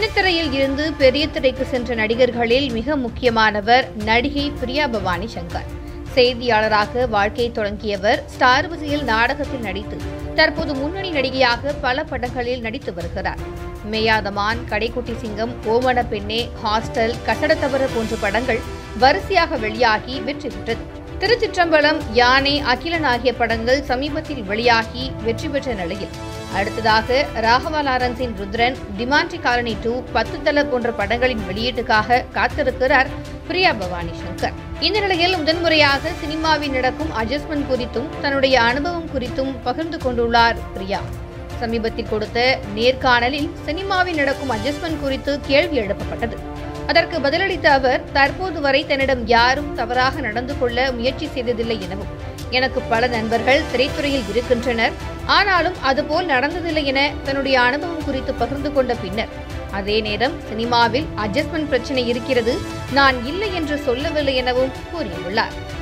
சின்னத்திரையில் இருந்து பெரிய திரைக்கு சென்ற நடிகர்களில் மிக முக்கியமானவர் நடிகை பிரியா பவானி சங்கர் செய்தியாளராக வாழ்க்கையை தொடங்கியவர் ஸ்டார் விஜயில் நாடகத்தில் நடித்து தற்போது முன்னணி நடிகையாக பல படங்களில் நடித்து வருகிறார் மேயாதமான் கடைக்குட்டி சிங்கம் ஓமன பெண்ணே ஹாஸ்டல் கட்டடத்தவறு போன்ற படங்கள் வரிசையாக வெளியாகி வெற்றி பெற்றது திருச்சிற்றம்பலம் யானை அகிலன் ஆகிய படங்கள் சமீபத்தில் வெளியாகி வெற்றி பெற்ற நிலையில் அடுத்ததாக ராகவா லாரன்ஸின் ருத்ரன் டிமாண்டி காலனி டூ பத்து தல போன்ற படங்களின் வெளியீட்டுக்காக காத்திருக்கிறார் பிரியா பவானி சங்கர் இந்த நிலையில் முதன்முறையாக சினிமாவில் நடக்கும் அட்ஜஸ்ட்மெண்ட் குறித்தும் தன்னுடைய அனுபவம் குறித்தும் பகிர்ந்து கொண்டுள்ளார் பிரியா சமீபத்தில் கொடுத்த நேர்காணலில் சினிமாவில் நடக்கும் அட்ஜஸ்ட்மெண்ட் குறித்து கேள்வி எழுப்பப்பட்டது அதற்கு பதிலளித்த அவர் தற்போது வரை தன்னிடம் யாரும் தவறாக நடந்து கொள்ள முயற்சி செய்ததில்லை எனவும் எனக்கு பல நண்பர்கள் திரைத்துறையில் இருக்கின்றனர் ஆனாலும் அதுபோல் நடந்ததில்லை என தன்னுடைய அனுபவம் குறித்து பகிர்ந்து கொண்ட பின்னர் அதே நேரம் சினிமாவில் அட்ஜஸ்ட்மெண்ட் பிரச்சனை இருக்கிறது நான் இல்லை என்று சொல்லவில்லை எனவும் கூறியுள்ளார்